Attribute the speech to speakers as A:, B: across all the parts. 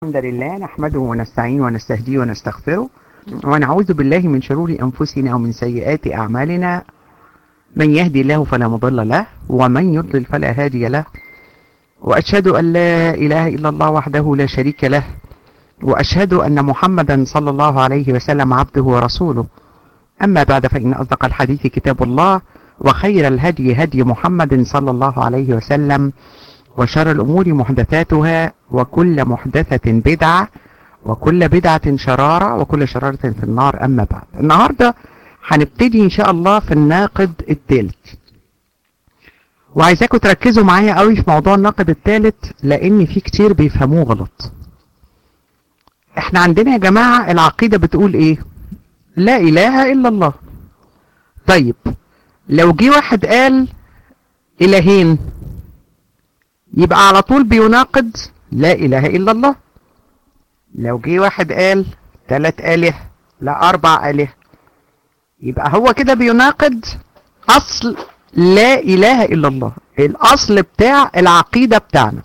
A: الحمد لله نحمده ونستعين ونستهديه ونستغفره ونعوذ بالله من شرور أنفسنا ومن سيئات أعمالنا من يهدي الله فلا مضل له ومن يضلل فلا هادي له وأشهد أن لا إله إلا الله وحده لا شريك له وأشهد أن محمدا صلى الله عليه وسلم عبده ورسوله أما بعد فإن أصدق الحديث كتاب الله وخير الهدي هدي محمد صلى الله عليه وسلم وشر الأمور محدثاتها وكل محدثة بدعة وكل بدعة شرارة وكل شرارة في النار أما بعد النهاردة هنبتدي إن شاء الله في الناقد الثالث وعايزاكم تركزوا معايا قوي في موضوع الناقد الثالث لأن في كتير بيفهموه غلط احنا عندنا يا جماعة العقيدة بتقول ايه لا إله إلا الله طيب لو جه واحد قال إلهين يبقى على طول بيناقض لا إله إلا الله لو جه واحد قال ثلاث آله لا أربع آله يبقى هو كده بيناقض أصل لا إله إلا الله الأصل بتاع العقيدة بتاعنا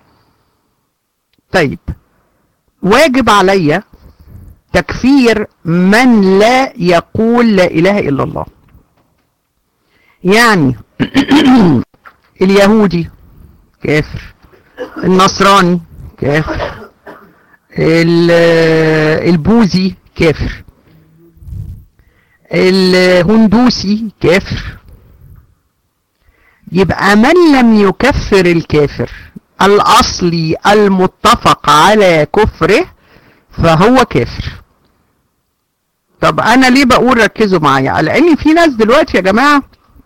A: طيب واجب عليا تكفير من لا يقول لا إله إلا الله يعني اليهودي كافر النصراني كافر البوذي كافر الهندوسي كافر يبقى من لم يكفر الكافر الأصلي المتفق على كفره فهو كافر طب أنا ليه بقول ركزوا معايا لأن في ناس دلوقتي يا جماعة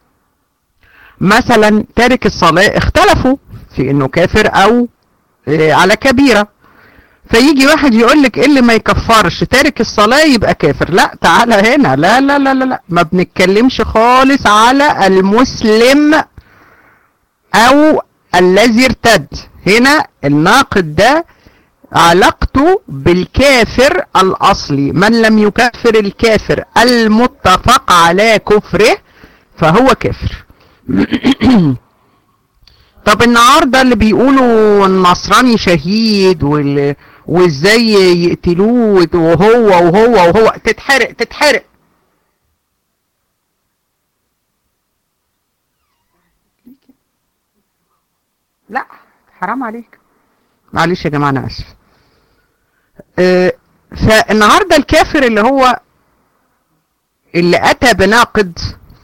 A: مثلا تارك الصلاة اختلفوا في انه كافر او اه على كبيرة فيجي واحد يقول لك اللي ما يكفرش تارك الصلاة يبقى كافر لا تعالى هنا لا لا لا لا, لا. ما بنتكلمش خالص على المسلم او الذي ارتد هنا الناقد ده علاقته بالكافر الاصلي من لم يكفر الكافر المتفق على كفره فهو كافر طب النهارده اللي بيقولوا النصراني شهيد وال... وازاي يقتلوه وهو وهو وهو تتحرق تتحرق لا حرام عليك معلش يا جماعه انا اسف أه فالنهارده الكافر اللي هو اللي اتى بناقد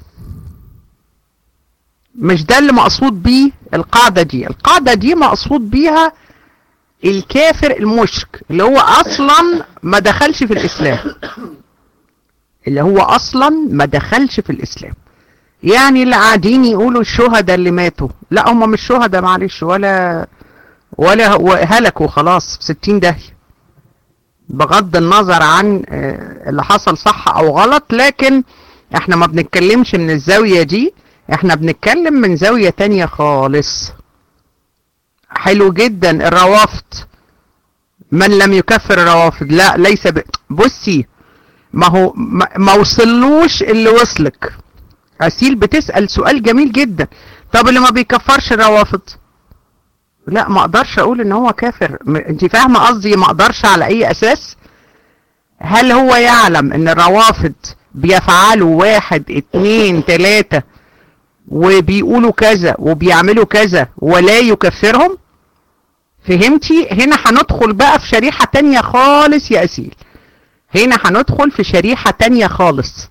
A: مش ده اللي مقصود بيه القاعدة دي القاعدة دي مقصود بيها الكافر المشرك اللي هو اصلا ما دخلش في الاسلام اللي هو اصلا ما دخلش في الاسلام يعني اللي قاعدين يقولوا الشهداء اللي ماتوا لا هم مش شهداء معلش ولا ولا هلكوا خلاص في 60 داهية بغض النظر عن اللي حصل صح او غلط لكن احنا ما بنتكلمش من الزاوية دي احنا بنتكلم من زاوية تانية خالص حلو جدا الروافض من لم يكفر الروافض لا ليس ب... بصي ما هو ما, ما وصلوش اللي وصلك اسيل بتسأل سؤال جميل جدا طب اللي ما بيكفرش الروافض لا ما اقدرش اقول ان هو كافر انت فاهمه قصدي ما اقدرش على اي اساس هل هو يعلم ان الروافض بيفعلوا واحد اتنين تلاتة وبيقولوا كذا وبيعملوا كذا ولا يكفرهم فهمتي هنا هندخل بقى في شريحة تانية خالص يا أسيل هنا هندخل في شريحة تانية خالص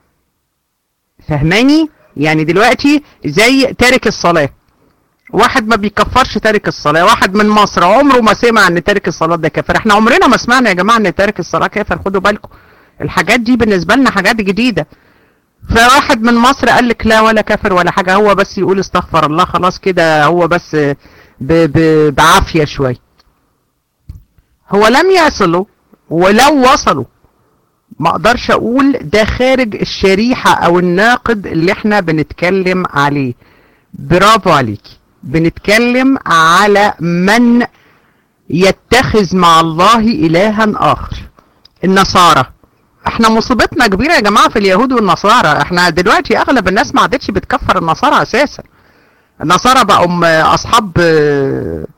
A: فهماني يعني دلوقتي زي تارك الصلاة واحد ما بيكفرش تارك الصلاة واحد من مصر عمره ما سمع ان تارك الصلاة ده كافر احنا عمرنا ما سمعنا يا جماعة ان تارك الصلاة كافر خدوا بالكم الحاجات دي بالنسبة لنا حاجات جديدة فواحد من مصر قال لك لا ولا كافر ولا حاجة هو بس يقول استغفر الله خلاص كده هو بس ب ب بعافية شوية هو لم يصلوا ولو وصلوا ما اقدرش اقول ده خارج الشريحة او الناقد اللي احنا بنتكلم عليه برافو عليكي بنتكلم على من يتخذ مع الله الها اخر النصارى احنا مصيبتنا كبيره يا جماعه في اليهود والنصارى احنا دلوقتي اغلب الناس ما عادتش بتكفر النصارى اساسا النصارى بقوا اصحاب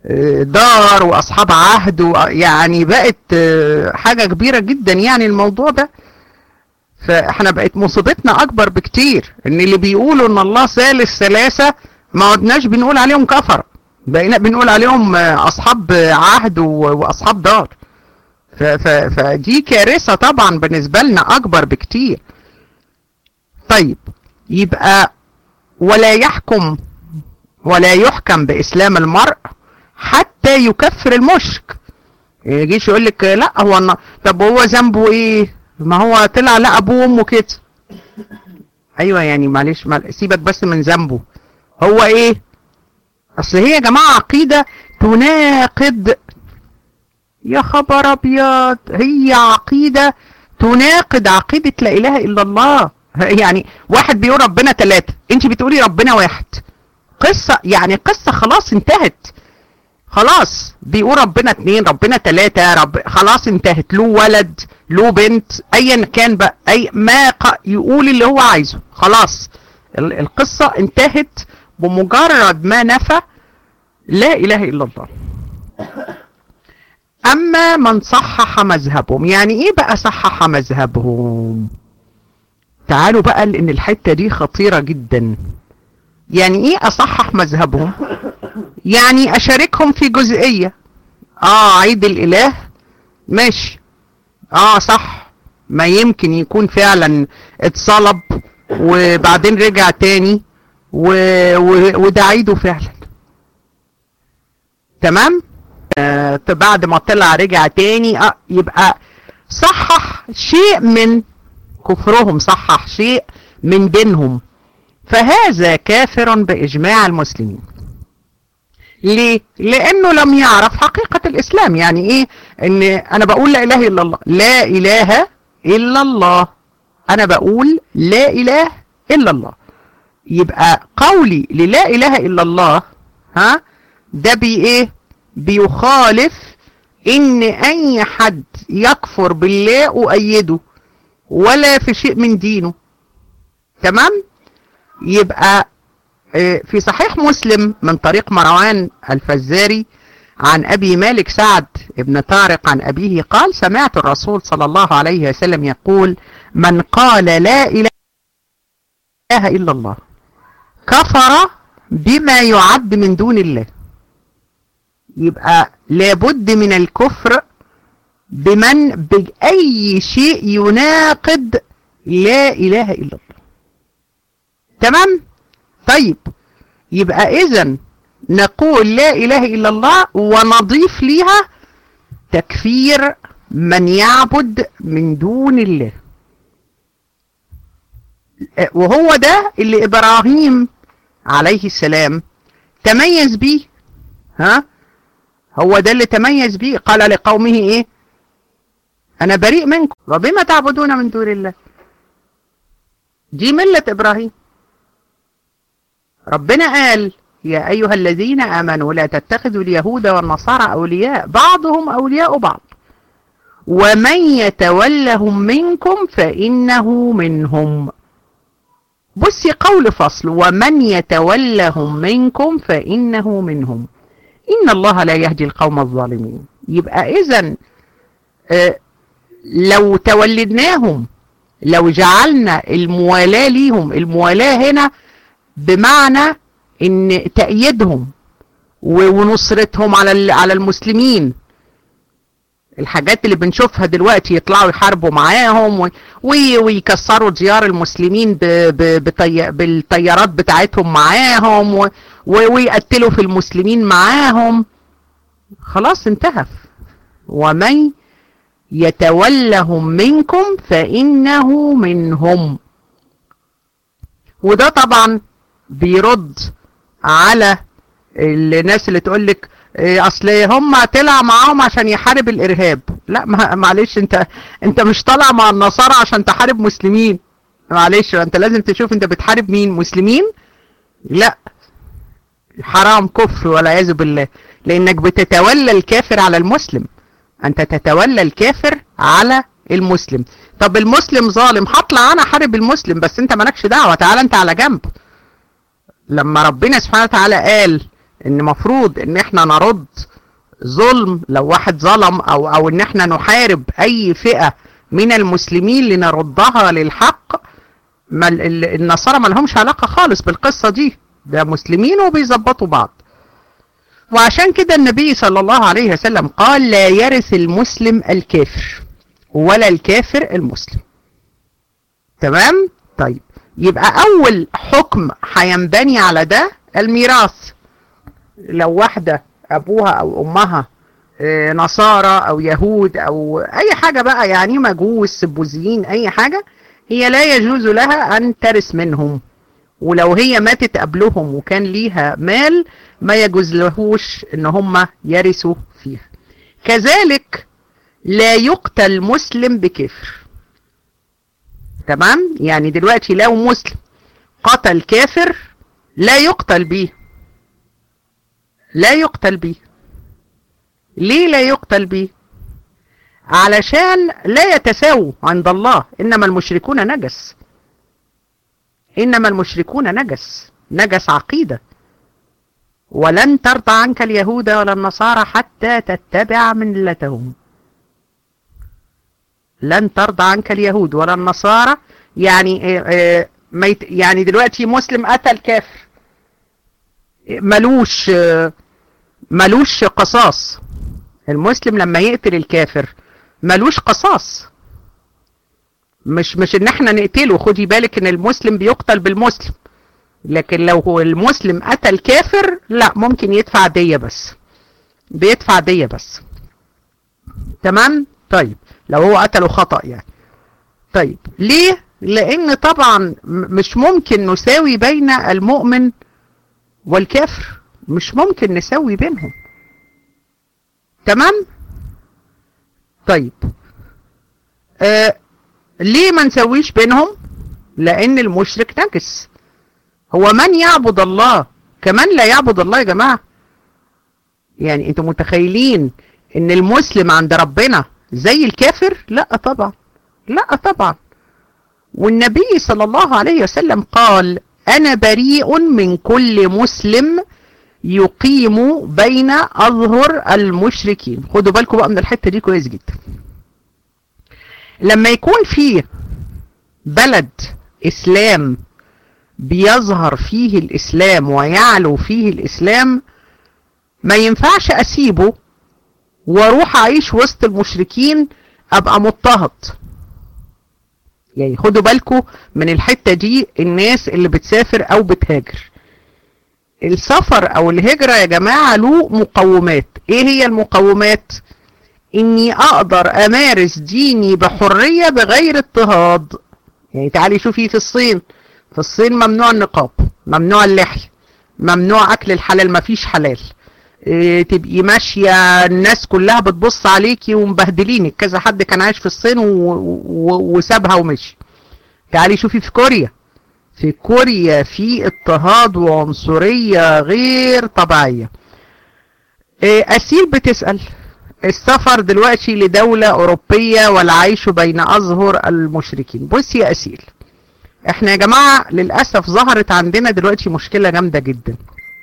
A: دار واصحاب عهد يعني بقت حاجة كبيرة جدا يعني الموضوع ده فاحنا بقت مصيبتنا اكبر بكتير ان اللي بيقولوا ان الله ثالث ثلاثة ما عدناش بنقول عليهم كفر بقينا بنقول عليهم اصحاب عهد واصحاب دار فدي كارثة طبعا بالنسبة لنا اكبر بكتير طيب يبقى ولا يحكم ولا يحكم باسلام المرء حتى يكفر المشرك يجيش يقول لك لا هو أنا طب هو ذنبه ايه ما هو طلع لا ابوه وامه كده ايوه يعني معلش سيبك بس من ذنبه هو ايه اصل هي يا جماعه عقيده تناقض يا خبر ابيض هي عقيده تناقض عقيده لا اله الا الله يعني واحد بيقول ربنا ثلاثه انت بتقولي ربنا واحد قصه يعني قصه خلاص انتهت خلاص بيقول ربنا اتنين ربنا تلاتة رب خلاص انتهت له ولد له بنت ايا كان بقى اي ما ق... يقول اللي هو عايزه خلاص القصة انتهت بمجرد ما نفى لا اله الا الله اما من صحح مذهبهم يعني ايه بقى صحح مذهبهم تعالوا بقى لان الحتة دي خطيرة جدا يعني ايه اصحح مذهبهم يعني اشاركهم في جزئية اه عيد الاله ماشي اه صح ما يمكن يكون فعلا اتصلب وبعدين رجع تاني و... و... وده عيده فعلا تمام آه بعد ما طلع رجع تاني آه يبقى صحح شيء من كفرهم صحح شيء من دينهم فهذا كافر بإجماع المسلمين ليه؟ لأنه لم يعرف حقيقة الإسلام يعني إيه؟ إن أنا بقول لا إله إلا الله لا إله إلا الله أنا بقول لا إله إلا الله يبقى قولي للا إله إلا الله ها ده بي إيه؟ بيخالف إن أي حد يكفر بالله أؤيده ولا في شيء من دينه تمام؟ يبقى في صحيح مسلم من طريق مروان الفزاري عن أبي مالك سعد ابن طارق عن أبيه قال سمعت الرسول صلى الله عليه وسلم يقول من قال لا إله إلا الله كفر بما يعد من دون الله يبقى لابد من الكفر بمن بأي شيء يناقض لا إله إلا الله تمام طيب يبقى اذا نقول لا اله الا الله ونضيف ليها تكفير من يعبد من دون الله وهو ده اللي ابراهيم عليه السلام تميز بيه ها هو ده اللي تميز بيه قال لقومه ايه انا بريء منكم وبما تعبدون من دون الله دي ملة ابراهيم ربنا قال يا أيها الذين آمنوا لا تتخذوا اليهود والنصارى أولياء بعضهم أولياء بعض ومن يتولهم منكم فإنه منهم بصي قول فصل ومن يتولهم منكم فإنه منهم إن الله لا يهدي القوم الظالمين يبقى إذا آه لو تولدناهم لو جعلنا الموالاة ليهم الموالاة هنا بمعنى ان تأييدهم ونصرتهم على على المسلمين الحاجات اللي بنشوفها دلوقتي يطلعوا يحاربوا معاهم ويكسروا ديار المسلمين بالطيارات بتاعتهم معاهم ويقتلوا في المسلمين معاهم خلاص انتهى ومن يتولهم منكم فإنه منهم وده طبعا بيرد على الناس اللي تقول لك اصل هم طلع معاهم عشان يحارب الارهاب لا معلش انت انت مش طالع مع النصارى عشان تحارب مسلمين معلش انت لازم تشوف انت بتحارب مين مسلمين لا حرام كفر والعياذ بالله لانك بتتولى الكافر على المسلم انت تتولى الكافر على المسلم طب المسلم ظالم هطلع انا احارب المسلم بس انت مالكش دعوه تعالى انت على جنب لما ربنا سبحانه وتعالى قال ان مفروض ان احنا نرد ظلم لو واحد ظلم او او ان احنا نحارب اي فئة من المسلمين لنردها للحق ما ال- ال- النصارى ما لهمش علاقة خالص بالقصة دي ده مسلمين وبيظبطوا بعض وعشان كده النبي صلى الله عليه وسلم قال لا يرث المسلم الكافر ولا الكافر المسلم تمام طيب يبقى اول حكم هينبني على ده الميراث لو واحدة ابوها او امها آه، نصارى او يهود او اي حاجة بقى يعني مجوس بوذيين اي حاجة هي لا يجوز لها ان ترث منهم ولو هي ماتت قبلهم وكان ليها مال ما يجوز لهوش ان هم يرثوا فيها كذلك لا يقتل مسلم بكفر تمام يعني دلوقتي لو مسلم قتل كافر لا يقتل به لا يقتل به ليه لا يقتل به علشان لا يتساووا عند الله انما المشركون نجس انما المشركون نجس نجس عقيده ولن ترضى عنك اليهود ولا النصارى حتى تتبع ملتهم لن ترضى عنك اليهود ولا النصارى يعني آه، آه، ما يت- يعني دلوقتي مسلم قتل كافر ملوش آه، ملوش قصاص المسلم لما يقتل الكافر ملوش قصاص مش مش ان احنا نقتله خدي بالك ان المسلم بيقتل بالمسلم لكن لو هو المسلم قتل كافر لا ممكن يدفع دية بس بيدفع دية بس تمام طيب لو هو قتله خطأ يعني طيب ليه لان طبعا م- مش ممكن نساوي بين المؤمن والكافر مش ممكن نساوي بينهم تمام طيب آه ليه ما نسويش بينهم لان المشرك نجس هو من يعبد الله كمان لا يعبد الله يا جماعة يعني انتوا متخيلين ان المسلم عند ربنا زي الكافر لا طبعا لا طبعا والنبي صلى الله عليه وسلم قال انا بريء من كل مسلم يقيم بين اظهر المشركين خدوا بالكم بقى من الحتة دي كويس جدا لما يكون في بلد اسلام بيظهر فيه الاسلام ويعلو فيه الاسلام ما ينفعش اسيبه واروح اعيش وسط المشركين ابقى مضطهد يعني خدوا بالكم من الحتة دي الناس اللي بتسافر او بتهاجر السفر او الهجرة يا جماعة له مقومات ايه هي المقومات اني اقدر امارس ديني بحرية بغير اضطهاد يعني تعالي شوفي في الصين في الصين ممنوع النقاب ممنوع اللحية ممنوع اكل الحلال مفيش حلال إيه تبقي ماشية الناس كلها بتبص عليكي ومبهدلينك كذا حد كان عايش في الصين و... و... وسابها ومشي تعالي شوفي في كوريا في كوريا في اضطهاد وعنصرية غير طبيعية إيه أسيل بتسأل السفر دلوقتي لدولة أوروبية والعيش بين أظهر المشركين بصي يا أسيل احنا يا جماعة للأسف ظهرت عندنا دلوقتي مشكلة جامدة جدا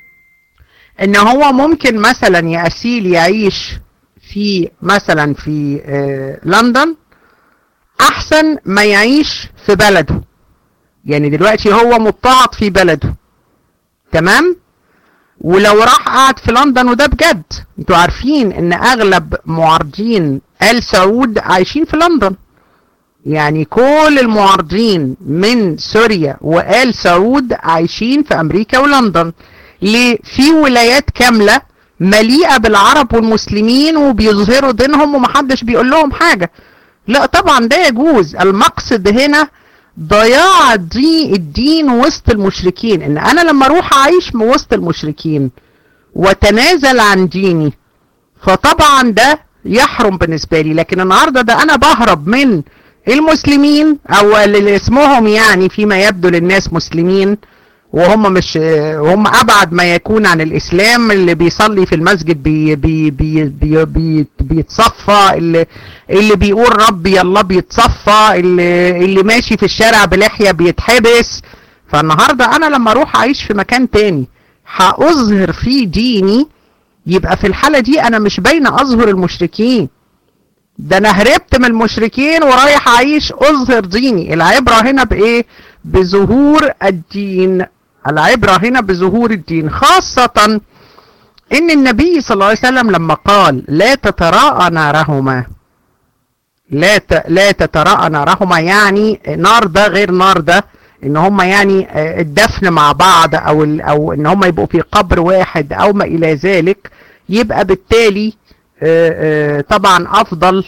A: ان هو ممكن مثلا يا أسيل يعيش في مثلا في آه لندن احسن ما يعيش في بلده يعني دلوقتي هو مضطهد في بلده تمام ولو راح قعد في لندن وده بجد انتوا عارفين ان اغلب معارضين ال سعود عايشين في لندن يعني كل المعارضين من سوريا وآل سعود عايشين في أمريكا ولندن ليه في ولايات كاملة مليئة بالعرب والمسلمين وبيظهروا دينهم ومحدش بيقول لهم حاجة لا طبعا ده يجوز المقصد هنا ضياع دي الدين وسط المشركين ان انا لما اروح اعيش وسط المشركين وتنازل عن ديني فطبعا ده يحرم بالنسبة لي لكن النهاردة ده انا بهرب من المسلمين او اللي اسمهم يعني فيما يبدو للناس مسلمين وهم مش وهم ابعد ما يكون عن الاسلام اللي بيصلي في المسجد بي بي بي بي بي بيتصفى اللي اللي بيقول ربي الله بيتصفى اللي اللي ماشي في الشارع بلحية بيتحبس فالنهارده انا لما اروح اعيش في مكان تاني هأظهر فيه ديني يبقى في الحالة دي أنا مش باينة أظهر المشركين ده أنا هربت من المشركين ورايح أعيش أظهر ديني العبرة هنا بإيه؟ بظهور الدين العبرة هنا بظهور الدين خاصة إن النبي صلى الله عليه وسلم لما قال لا تتراءى نارهما لا ت... لا تتراءى نارهما يعني نار ده غير نار ده ان هم يعني الدفن مع بعض او ال... او ان هم يبقوا في قبر واحد او ما الى ذلك يبقى بالتالي طبعا افضل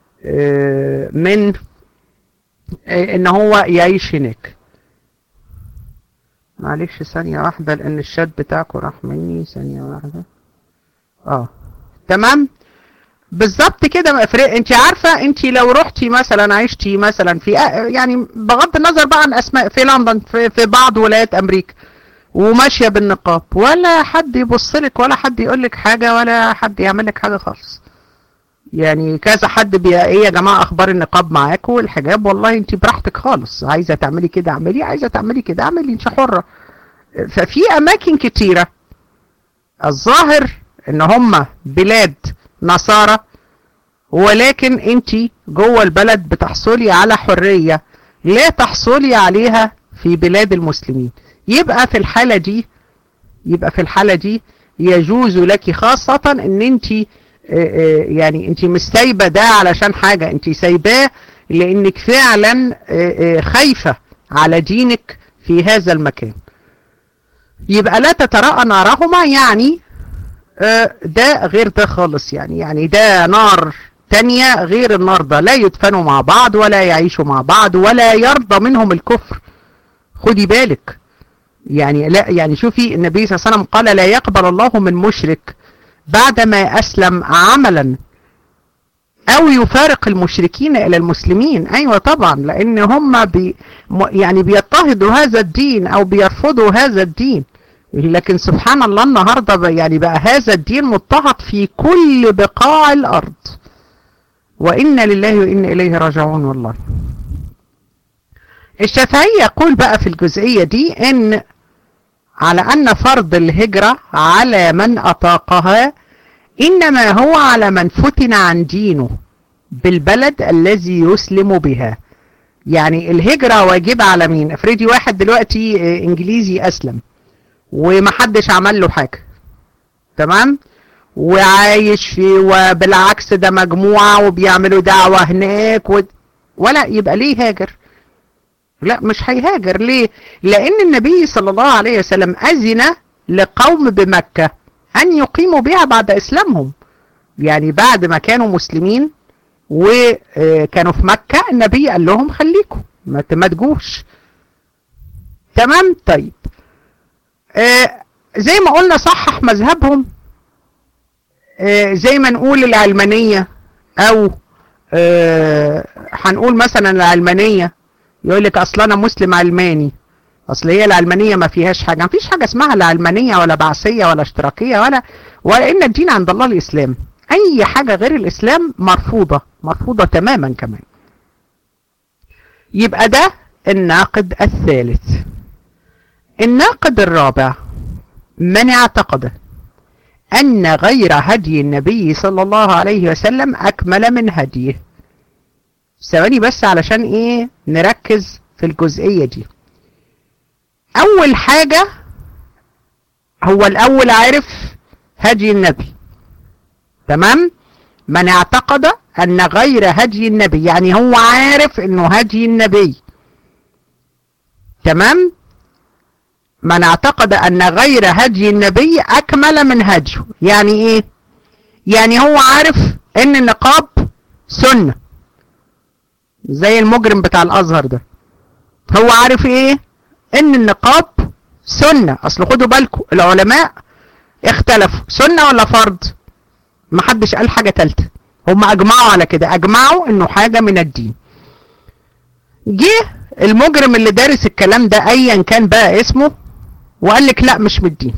A: من ان هو يعيش هناك معلش ثانية واحدة لان الشات بتاعكم راح مني ثانية واحدة اه تمام بالظبط كده مفرق انت عارفة انت لو رحتي مثلا عشتي مثلا في يعني بغض النظر بقى عن اسماء في لندن في, في بعض ولايات امريكا وماشية بالنقاب ولا حد يبص لك ولا حد يقول لك حاجة ولا حد يعمل لك حاجة خالص يعني كذا حد بي ايه يا جماعة اخبار النقاب معاكم والحجاب والله انت براحتك خالص عايزة تعملي كده اعملي عايزة تعملي كده اعملي انت حرة ففي اماكن كتيرة الظاهر ان هم بلاد نصارى ولكن انت جوه البلد بتحصلي على حرية لا تحصلي عليها في بلاد المسلمين يبقى في الحالة دي يبقى في الحالة دي يجوز لك خاصة ان انت يعني انت مش سايبة ده علشان حاجة انت سايباه لانك فعلا خايفة على دينك في هذا المكان يبقى لا تتراءى نارهما يعني ده غير ده خالص يعني يعني ده نار تانية غير النار ده لا يدفنوا مع بعض ولا يعيشوا مع بعض ولا يرضى منهم الكفر خدي بالك يعني لا يعني شوفي النبي صلى الله عليه وسلم قال لا يقبل الله من مشرك بعدما أسلم عملا أو يفارق المشركين إلى المسلمين أيوة طبعا لأن هم بي يعني بيضطهدوا هذا الدين أو بيرفضوا هذا الدين لكن سبحان الله النهاردة يعني بقى هذا الدين مضطهد في كل بقاع الأرض وإنا لله وإنا إليه راجعون والله الشافعي يقول بقى في الجزئية دي إن على أن فرض الهجرة على من أطاقها إنما هو على من فتن عن دينه بالبلد الذي يسلم بها يعني الهجرة واجبة على مين افرضي واحد دلوقتي انجليزي اسلم ومحدش عمل له حاجة تمام وعايش في وبالعكس ده مجموعة وبيعملوا دعوة هناك و... ولا يبقى ليه هاجر لا مش هيهاجر ليه لان النبي صلى الله عليه وسلم اذن لقوم بمكة ان يقيموا بها بعد اسلامهم يعني بعد ما كانوا مسلمين وكانوا في مكة النبي قال لهم خليكم ما تجوش تمام طيب آه زي ما قلنا صحح مذهبهم آه زي ما نقول العلمانية او آه هنقول مثلا العلمانية يقول لك اصل انا مسلم علماني اصل هي العلمانية ما فيهاش حاجة ما فيش حاجة اسمها لا علمانية ولا بعثية ولا اشتراكية ولا ولا ان الدين عند الله الاسلام اي حاجة غير الاسلام مرفوضة مرفوضة تماما كمان يبقى ده الناقد الثالث الناقد الرابع من اعتقد أن غير هدي النبي صلى الله عليه وسلم أكمل من هديه ثواني بس علشان إيه نركز في الجزئية دي أول حاجة هو الأول عارف هدي النبي تمام من اعتقد أن غير هدي النبي يعني هو عارف أنه هدي النبي تمام من اعتقد ان غير هدي النبي اكمل من هديه يعني ايه يعني هو عارف ان النقاب سنة زي المجرم بتاع الازهر ده هو عارف ايه ان النقاب سنة اصل خدوا بالكم العلماء اختلفوا سنة ولا فرض محدش قال حاجة تالتة هم اجمعوا على كده اجمعوا انه حاجة من الدين جه المجرم اللي دارس الكلام ده ايا كان بقى اسمه وقال لك لا مش من الدين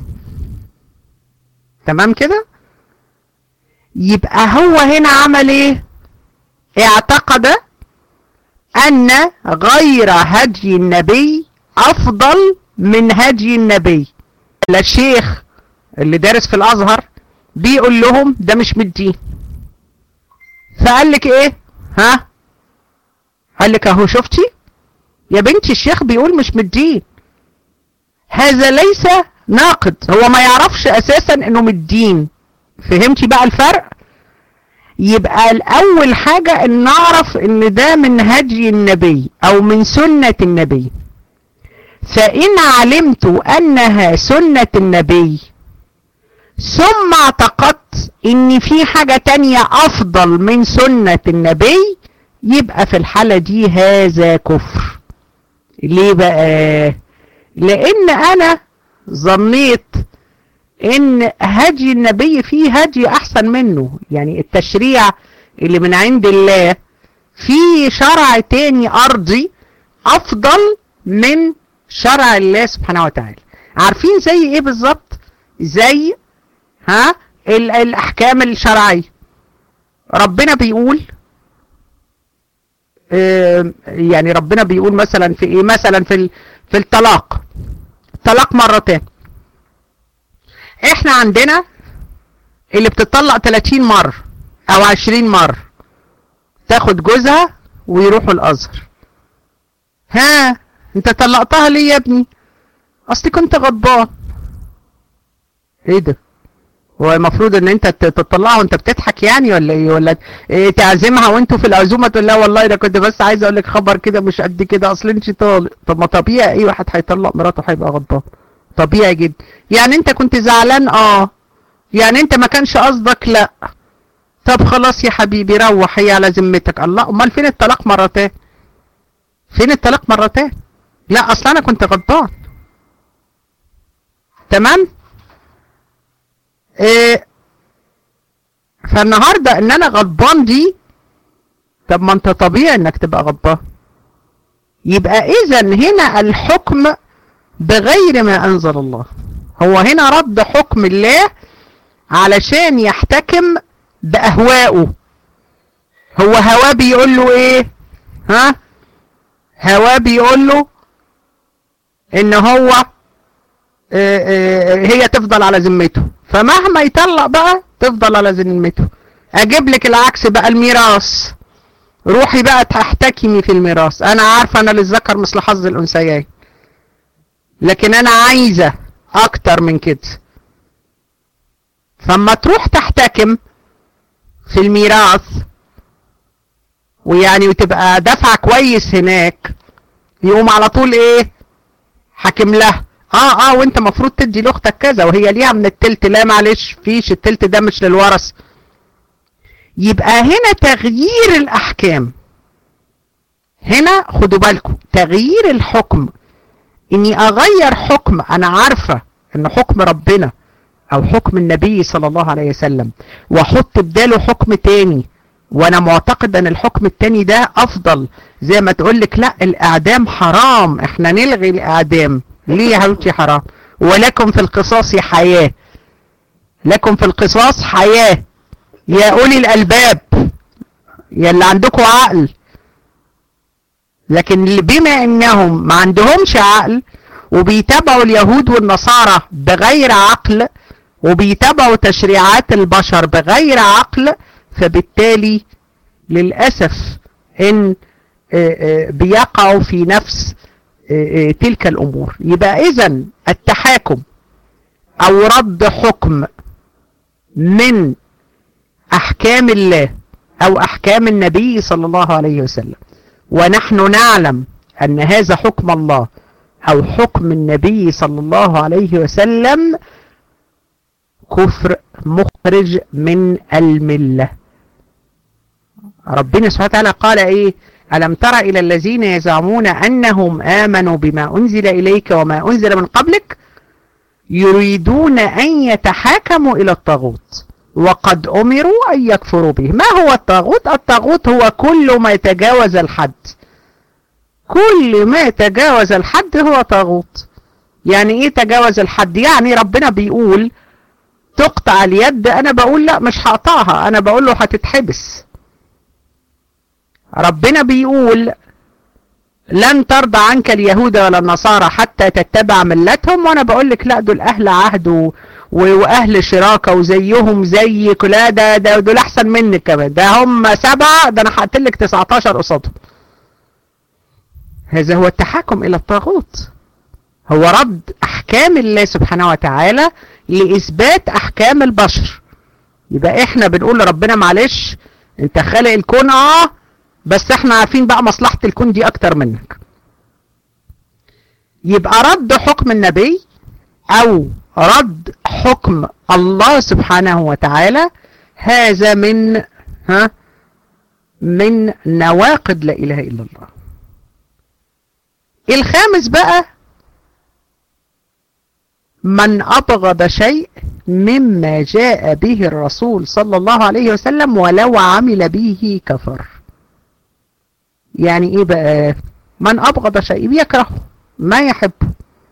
A: تمام كده يبقى هو هنا عمل ايه اعتقد ان غير هدي النبي افضل من هدي النبي ولا الشيخ اللي دارس في الازهر بيقول لهم ده مش من الدين فقال لك ايه ها قال لك اهو شفتي يا بنتي الشيخ بيقول مش من الدين هذا ليس ناقد هو ما يعرفش اساسا انه من الدين فهمتي بقى الفرق يبقى الاول حاجة ان نعرف ان ده من هدي النبي او من سنة النبي فان علمت انها سنة النبي ثم اعتقدت ان في حاجة تانية افضل من سنة النبي يبقى في الحالة دي هذا كفر ليه بقى لان انا ظنيت ان هدي النبي فيه هدي احسن منه يعني التشريع اللي من عند الله في شرع تاني ارضي افضل من شرع الله سبحانه وتعالى عارفين زي ايه بالظبط زي ها ال الاحكام الشرعيه ربنا بيقول اه يعني ربنا بيقول مثلا في ايه مثلا في في الطلاق الطلاق مرتين احنا عندنا اللي بتطلق 30 مرة او 20 مرة تاخد جوزها ويروحوا الازهر ها انت طلقتها ليه يا ابني اصلي كنت غضبان ايه ده هو المفروض ان انت تطلعها وانت بتضحك يعني ولا ايه ولا إيه تعزمها وانتوا في العزومه تقول لها والله انا كنت بس عايز اقول لك خبر كده مش قد كده اصل انت طالق طب ما طبيعي اي واحد هيطلق مراته هيبقى غضبان طبيعي جدا يعني انت كنت زعلان اه يعني انت ما كانش قصدك لا طب خلاص يا حبيبي روح هي على ذمتك الله امال فين الطلاق مرتين فين الطلاق مرتين لا اصل انا كنت غضبان تمام إيه فالنهارده ان انا غضبان دي طب ما انت طبيعي انك تبقى غضبان يبقى اذا هنا الحكم بغير ما انزل الله هو هنا رد حكم الله علشان يحتكم باهوائه هو هواه بيقول له ايه ها هواه بيقول له ان هو اه اه هي تفضل على ذمته فمهما يطلق بقى تفضل على ذمته اجيب لك العكس بقى الميراث روحي بقى تحتكمي في الميراث انا عارفه انا للذكر مثل حظ الانثيين لكن انا عايزه اكتر من كده فاما تروح تحتكم في الميراث ويعني وتبقى دافعه كويس هناك يقوم على طول ايه حاكم لها اه اه وانت مفروض تدي لاختك كذا وهي ليها من التلت لا معلش فيش التلت ده مش للورث يبقى هنا تغيير الاحكام هنا خدوا بالكم تغيير الحكم اني اغير حكم انا عارفة ان حكم ربنا او حكم النبي صلى الله عليه وسلم واحط بداله حكم تاني وانا معتقد ان الحكم التاني ده افضل زي ما تقولك لا الاعدام حرام احنا نلغي الاعدام ليه يا حبيبتي حرام ولكم في القصاص حياة لكم في القصاص حياة يا أولي الألباب يا اللي عندكم عقل لكن بما انهم ما عندهمش عقل وبيتابعوا اليهود والنصارى بغير عقل وبيتابعوا تشريعات البشر بغير عقل فبالتالي للأسف ان بيقعوا في نفس تلك الأمور يبقى إذا التحاكم أو رد حكم من أحكام الله أو أحكام النبي صلى الله عليه وسلم ونحن نعلم أن هذا حكم الله أو حكم النبي صلى الله عليه وسلم كفر مخرج من الملة ربنا سبحانه وتعالى قال إيه ألم تر إلى الذين يزعمون أنهم آمنوا بما أنزل إليك وما أنزل من قبلك يريدون أن يتحاكموا إلى الطاغوت وقد أمروا أن يكفروا به ما هو الطاغوت؟ الطاغوت هو كل ما يتجاوز الحد كل ما يتجاوز الحد هو طاغوت يعني ايه تجاوز الحد يعني ربنا بيقول تقطع اليد انا بقول لا مش هقطعها انا بقول له هتتحبس ربنا بيقول لن ترضى عنك اليهود ولا النصارى حتى تتبع ملتهم وانا بقول لك لا دول اهل عهد و... و... واهل شراكه وزيهم زيك لا ده, ده دول احسن منك كمان ده هم سبعه ده انا هقتلك 19 قصادهم هذا هو التحاكم الى الطاغوت هو رد احكام الله سبحانه وتعالى لاثبات احكام البشر يبقى احنا بنقول لربنا معلش انت خالق الكون اه بس احنا عارفين بقى مصلحة الكون دي اكتر منك يبقى رد حكم النبي او رد حكم الله سبحانه وتعالى هذا من ها من نواقض لا اله الا الله الخامس بقى من أبغض شيء مما جاء به الرسول صلى الله عليه وسلم ولو عمل به كفر يعني ايه بقى من أبغض شيء بيكرهه ما يحبه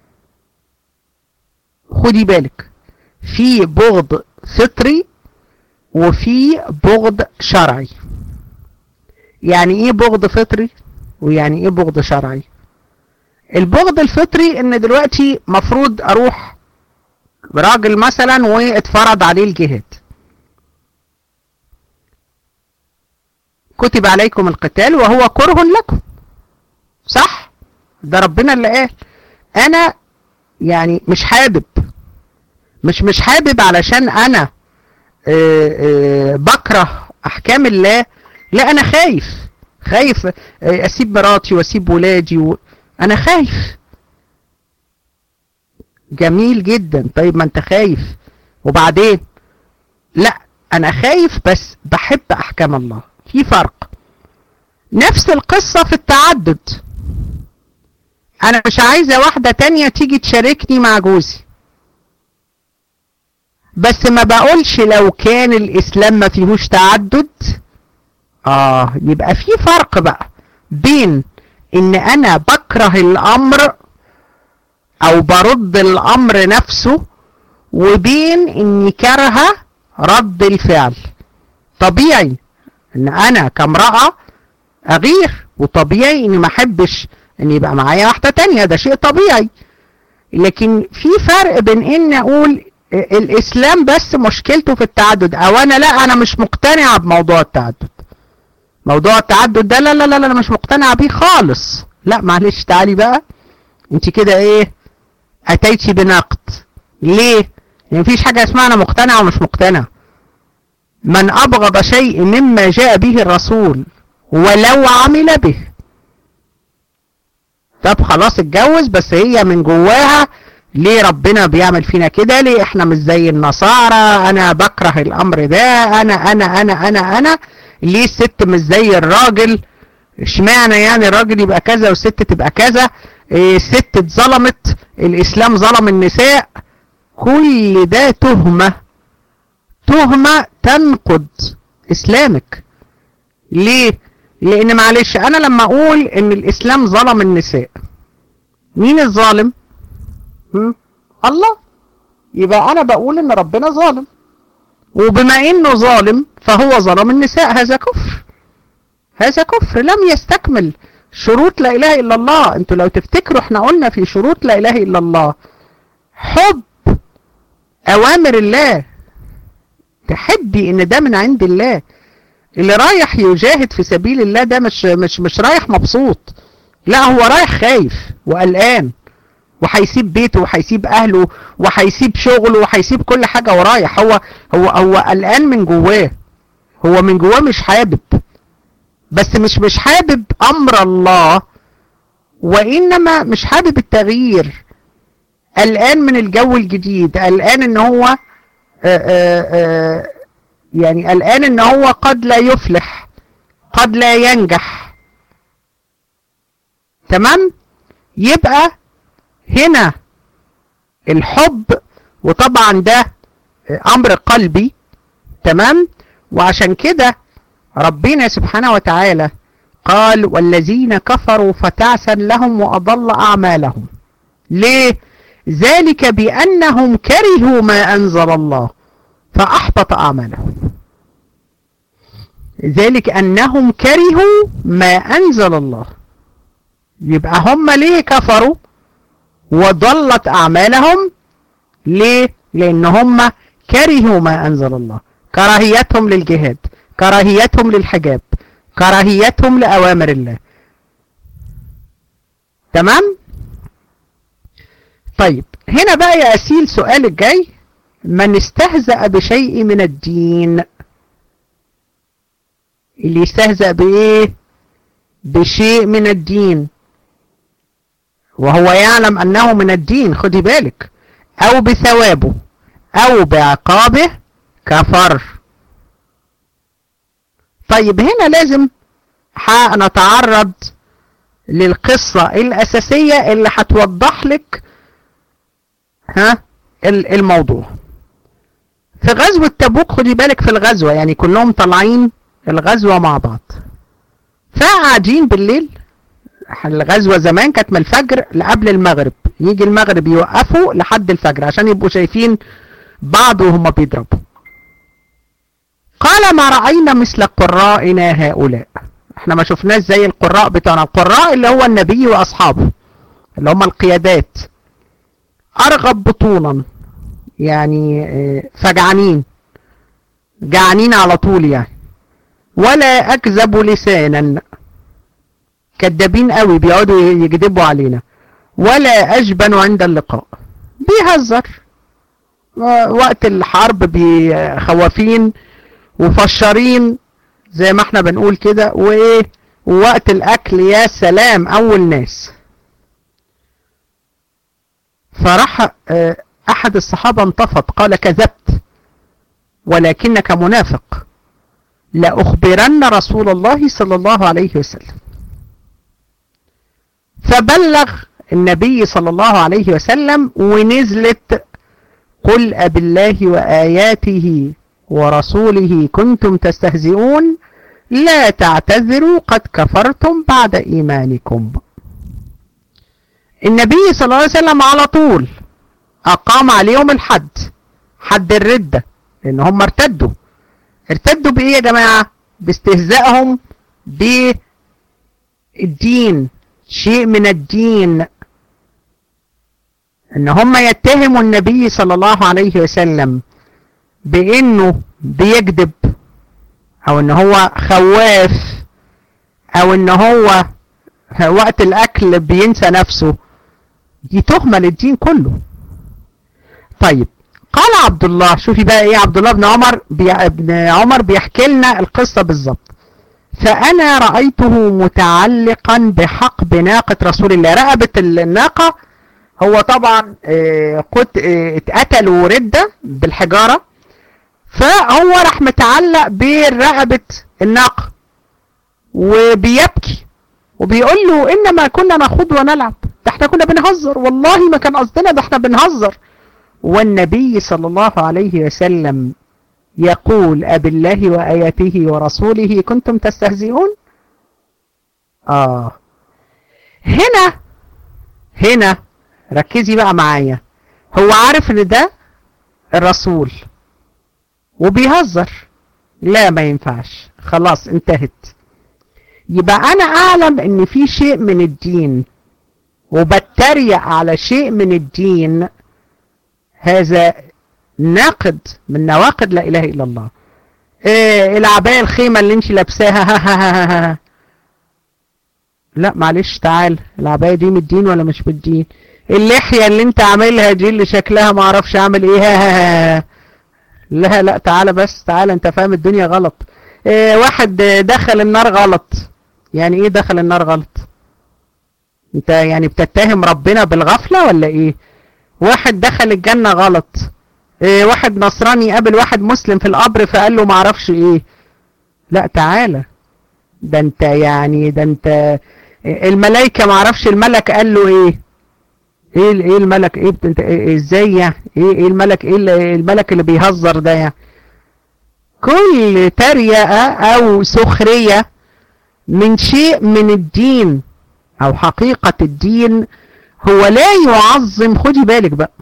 A: خدي بالك في بغض فطري وفي بغض شرعي يعني ايه بغض فطري ويعني ايه بغض شرعي البغض الفطري ان دلوقتي مفروض اروح راجل مثلا واتفرض عليه الجهاد كتب عليكم القتال وهو كره لكم صح ده ربنا اللي قال انا يعني مش حابب مش مش حابب علشان انا آآ آآ بكره احكام الله لا انا خايف خايف اسيب مراتي واسيب ولادي و... انا خايف جميل جدا طيب ما انت خايف وبعدين لا انا خايف بس بحب احكام الله في فرق نفس القصة في التعدد انا مش عايزة واحدة تانية تيجي تشاركني مع جوزي بس ما بقولش لو كان الاسلام ما فيهوش تعدد اه يبقى في فرق بقى بين ان انا بكره الامر او برد الامر نفسه وبين اني كارهه رد الفعل طبيعي ان انا كامرأة اغير وطبيعي اني ما احبش ان يبقى معايا واحدة تانية ده شيء طبيعي لكن في فرق بين ان اقول الاسلام بس مشكلته في التعدد او انا لا انا مش مقتنعة بموضوع التعدد موضوع التعدد ده لا لا لا انا مش مقتنعة بيه خالص لا معلش تعالي بقى انت كده ايه اتيتي بنقد ليه يعني مفيش حاجة اسمها انا مقتنع ومش مقتنع من ابغض شيء مما جاء به الرسول ولو عمل به طب خلاص اتجوز بس هي من جواها ليه ربنا بيعمل فينا كده ليه احنا مش زي النصارى انا بكره الامر ده انا انا انا انا انا ليه الست مش زي الراجل اشمعنى يعني الراجل يبقى كذا والست تبقى كذا إيه الست اتظلمت الاسلام ظلم النساء كل ده تهمة تهمة تنقض اسلامك ليه لان معلش انا لما اقول ان الاسلام ظلم النساء مين الظالم هم؟ الله يبقى انا بقول ان ربنا ظالم وبما انه ظالم فهو ظلم النساء هذا كفر هذا كفر لم يستكمل شروط لا اله الا الله انتوا لو تفتكروا احنا قلنا في شروط لا اله الا الله حب اوامر الله تحبي ان ده من عند الله اللي رايح يجاهد في سبيل الله ده مش مش مش رايح مبسوط لا هو رايح خايف وقلقان وهيسيب بيته وهيسيب اهله وهيسيب شغله وهيسيب كل حاجه ورايح هو هو هو قلقان من جواه هو من جواه مش حابب بس مش مش حابب امر الله وانما مش حابب التغيير قلقان من الجو الجديد قلقان ان هو آآ آآ يعني قلقان ان هو قد لا يفلح قد لا ينجح تمام يبقى هنا الحب وطبعا ده امر قلبي تمام وعشان كده ربنا سبحانه وتعالى قال والذين كفروا فتعسا لهم واضل اعمالهم ليه ذلك بانهم كرهوا ما انزل الله فاحبط اعمالهم ذلك انهم كرهوا ما انزل الله يبقى هم ليه كفروا وضلت اعمالهم ليه لان هم كرهوا ما انزل الله كراهيتهم للجهاد كراهيتهم للحجاب كراهيتهم لاوامر الله تمام طيب هنا بقى يا اسيل سؤال الجاي من استهزأ بشيء من الدين اللي يستهزأ بايه بشيء من الدين وهو يعلم انه من الدين خدي بالك او بثوابه او بعقابه كفر طيب هنا لازم نتعرض للقصة الاساسية اللي هتوضح لك ها الموضوع في غزوة تبوك خدي بالك في الغزوة يعني كلهم طالعين الغزوة مع بعض فقاعدين بالليل الغزوة زمان كانت من الفجر لقبل المغرب يجي المغرب يوقفوا لحد الفجر عشان يبقوا شايفين بعض وهم بيضربوا قال ما رأينا مثل قرائنا هؤلاء احنا ما شفناش زي القراء بتاعنا القراء اللي هو النبي واصحابه اللي هم القيادات ارغب بطونا يعني فجعانين جعانين على طول يعني ولا اكذب لسانا كدابين قوي بيقعدوا يكذبوا علينا ولا اجبن عند اللقاء بيهزر وقت الحرب بخوافين وفشارين زي ما احنا بنقول كده وايه ووقت الاكل يا سلام اول ناس فراح احد الصحابة انتفض قال كذبت ولكنك منافق لأخبرن رسول الله صلى الله عليه وسلم فبلغ النبي صلى الله عليه وسلم ونزلت قل أب الله وآياته ورسوله كنتم تستهزئون لا تعتذروا قد كفرتم بعد إيمانكم النبي صلى الله عليه وسلم على طول أقام عليهم الحد حد الردة لأن هم ارتدوا ارتدوا بإيه يا جماعة باستهزائهم بالدين شيء من الدين ان هم يتهموا النبي صلى الله عليه وسلم بانه بيكذب او ان هو خواف او ان هو وقت الاكل بينسى نفسه دي تهمة للدين كله طيب قال عبد الله شوفي بقى ايه عبد الله بن عمر بي... ابن عمر بيحكي لنا القصة بالظبط فانا رأيته متعلقا بحقب ناقة رسول الله رقبة الناقة هو طبعا اه قد اه اتقتلوا ردة بالحجارة فهو راح متعلق برقبة الناقة وبيبكي وبيقول له انما كنا نخوض ونلعب ده احنا كنا بنهزر والله ما كان قصدنا ده احنا بنهزر والنبي صلى الله عليه وسلم يقول أب الله وآياته ورسوله كنتم تستهزئون آه هنا هنا ركزي بقى معايا هو عارف ان ده الرسول وبيهزر لا ما ينفعش خلاص انتهت يبقى انا اعلم ان في شيء من الدين وبتريق على شيء من الدين هذا ناقد من نواقد لا اله الا الله إيه العباية الخيمة اللي انت لابساها ها ها ها ها لا معلش تعال العباية دي من الدين ولا مش من الدين اللحية اللي انت عاملها دي اللي شكلها ما اعرفش اعمل ايه ها ها ها لا لا تعالى بس تعالى انت فاهم الدنيا غلط إيه واحد دخل النار غلط يعني ايه دخل النار غلط انت يعني بتتهم ربنا بالغفلة ولا ايه واحد دخل الجنة غلط إيه واحد نصراني قابل واحد مسلم في القبر فقال له معرفش ايه لا تعالى ده انت يعني ده انت الملائكة معرفش الملك قال له ايه ايه ايه الملك ايه انت إيه ازاي يعني ايه ايه الملك ايه الملك اللي بيهزر ده يعني كل تريقة او سخرية من شيء من الدين او حقيقة الدين هو لا يعظم خدي بالك بقى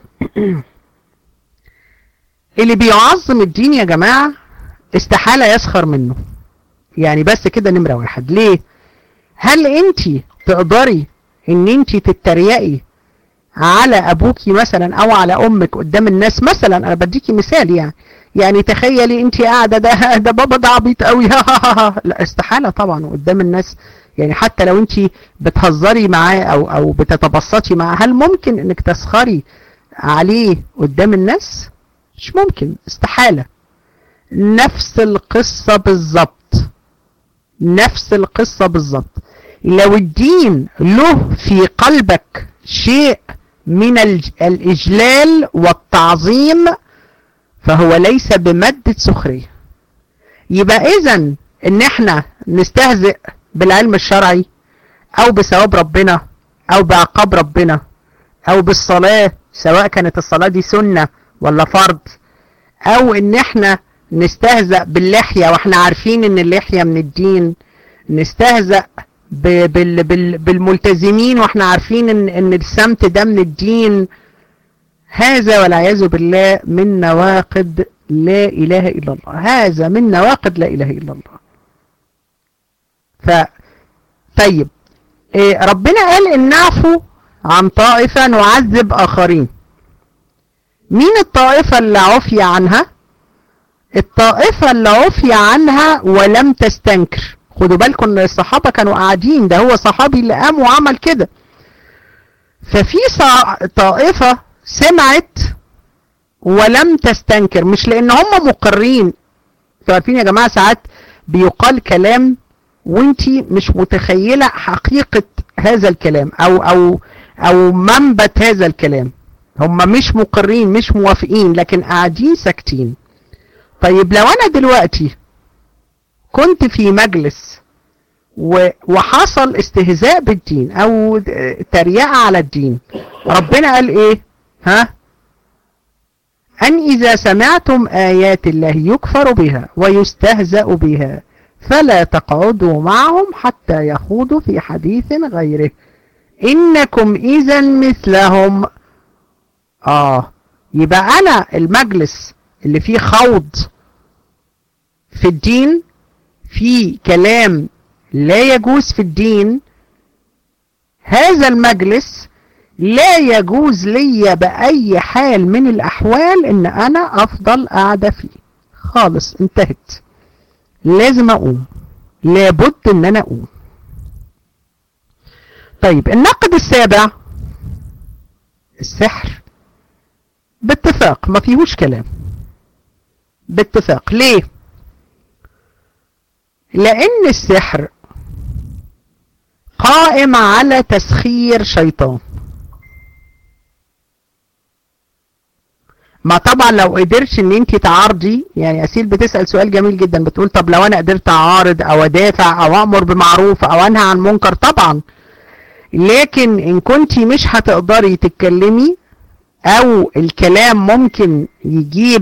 A: اللي بيعظم الدين يا جماعة استحالة يسخر منه يعني بس كده نمرة واحد ليه هل انت تقدري ان انت تتريقي على ابوكي مثلا او على امك قدام الناس مثلا انا بديكي مثال يعني يعني تخيلي انت قاعده ده ده بابا ده عبيط قوي لا استحاله طبعا قدام الناس يعني حتى لو انت بتهزري معاه او او بتتبسطي معاه هل ممكن انك تسخري عليه قدام الناس مش ممكن استحاله نفس القصه بالظبط نفس القصه بالظبط لو الدين له في قلبك شيء من الإجلال والتعظيم فهو ليس بمادة سخرية يبقى إذا إن إحنا نستهزئ بالعلم الشرعي أو بثواب ربنا أو بعقاب ربنا أو بالصلاة سواء كانت الصلاة دي سنة ولا فرض أو إن إحنا نستهزأ باللحية وإحنا عارفين إن اللحية من الدين نستهزأ بال بال بالملتزمين واحنا عارفين ان ان السمت ده من الدين هذا والعياذ بالله من نواقض لا اله الا الله هذا من نواقض لا اله الا الله ف طيب إيه ربنا قال ان نعفو عن طائفة نعذب اخرين مين الطائفة اللي عفي عنها الطائفة اللي عفي عنها ولم تستنكر خدوا بالكم ان الصحابة كانوا قاعدين ده هو صحابي اللي قام وعمل كده ففي طائفة سمعت ولم تستنكر مش لان هم مقرين انتوا عارفين يا جماعة ساعات بيقال كلام وانتي مش متخيلة حقيقة هذا الكلام او او او منبت هذا الكلام هم مش مقرين مش موافقين لكن قاعدين ساكتين طيب لو انا دلوقتي كنت في مجلس وحصل استهزاء بالدين او تريقة على الدين ربنا قال ايه ها ان اذا سمعتم ايات الله يكفر بها ويستهزأ بها فلا تقعدوا معهم حتى يخوضوا في حديث غيره انكم اذا مثلهم اه يبقى انا المجلس اللي فيه خوض في الدين في كلام لا يجوز في الدين هذا المجلس لا يجوز لي بأي حال من الأحوال إن أنا أفضل قاعدة فيه خالص انتهت لازم أقوم لابد إن أنا أقوم طيب النقد السابع السحر باتفاق ما فيهوش كلام باتفاق ليه لأن السحر قائم على تسخير شيطان ما طبعا لو قدرتش ان انت تعارضي يعني اسيل بتسأل سؤال جميل جدا بتقول طب لو انا قدرت اعارض او ادافع او امر بمعروف او انهى عن منكر طبعا لكن ان كنت مش هتقدري تتكلمي او الكلام ممكن يجيب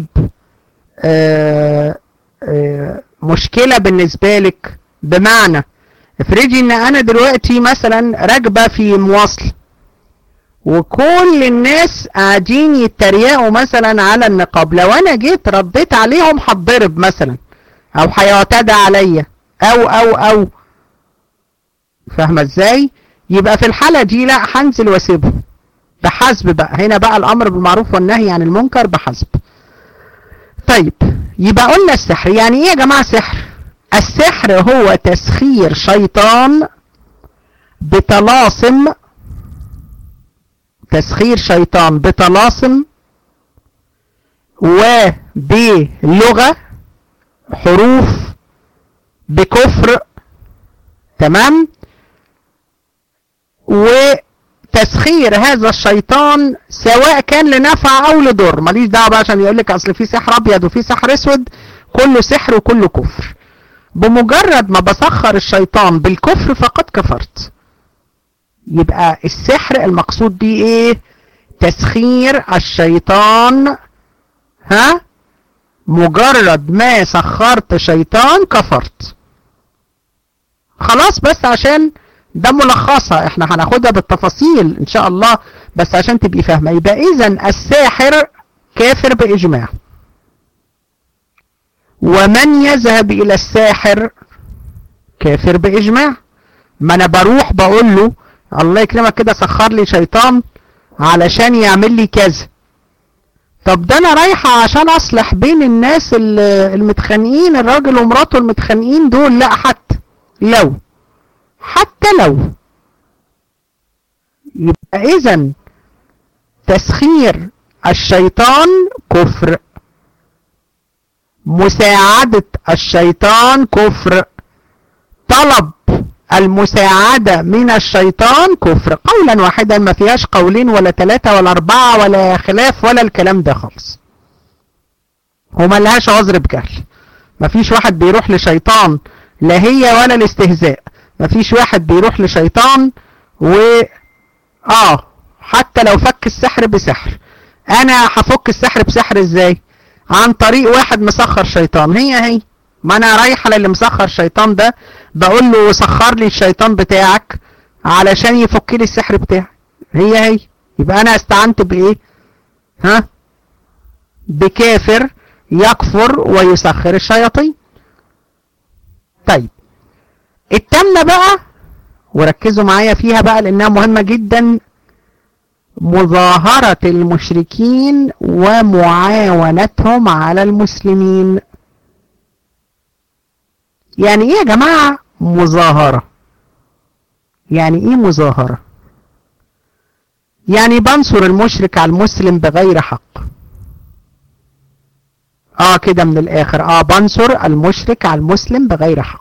A: آآ آآ مشكلة بالنسبة لك بمعنى افرضي ان انا دلوقتي مثلا راكبة في مواصل وكل الناس قاعدين يتريقوا مثلا على النقاب لو انا جيت رديت عليهم هتضرب مثلا او هيعتدى عليا او او او فاهمة ازاي يبقى في الحالة دي لا هنزل واسيبه بحسب بقى هنا بقى الامر بالمعروف والنهي عن المنكر بحسب طيب يبقى قلنا السحر يعني ايه يا جماعة سحر السحر هو تسخير شيطان بطلاسم تسخير شيطان بطلاسم وبلغة حروف بكفر تمام وتسخير هذا الشيطان سواء كان لنفع او لضر ماليش دعوه بقى عشان يقول لك اصل في سحر ابيض وفي سحر اسود كله سحر وكله كفر بمجرد ما بسخر الشيطان بالكفر فقد كفرت يبقى السحر المقصود بيه ايه تسخير الشيطان ها مجرد ما سخرت شيطان كفرت خلاص بس عشان ده ملخصها احنا هناخدها بالتفاصيل ان شاء الله بس عشان تبقي فاهمه يبقى اذا الساحر كافر باجماع ومن يذهب الى الساحر كافر باجماع ما انا بروح بقول له الله يكرمك كده سخر لي شيطان علشان يعمل لي كذا طب ده انا رايحة عشان اصلح بين الناس ال- المتخانقين الراجل ومراته المتخانقين دول لا حتى لو حتى لو يبقى اذا تسخير الشيطان كفر مساعدة الشيطان كفر طلب المساعدة من الشيطان كفر قولا واحدا ما فيهاش قولين ولا ثلاثة ولا أربعة ولا خلاف ولا الكلام ده خالص وما لهاش عذر بجهل ما فيش واحد بيروح لشيطان لا هي ولا الاستهزاء ما فيش واحد بيروح لشيطان و اه حتى لو فك السحر بسحر انا هفك السحر بسحر ازاي عن طريق واحد مسخر شيطان هي هي ما انا رايح للي مسخر شيطان ده بقول له سخر لي الشيطان بتاعك علشان يفك لي السحر بتاعي هي هي يبقى انا استعنت بايه ها بكافر يكفر ويسخر الشياطين طيب التامنة بقى وركزوا معايا فيها بقى لانها مهمة جدا مظاهرة المشركين ومعاونتهم على المسلمين يعني ايه يا جماعة مظاهرة يعني ايه مظاهرة يعني بنصر المشرك على المسلم بغير حق اه كده من الاخر اه بنصر المشرك على المسلم بغير حق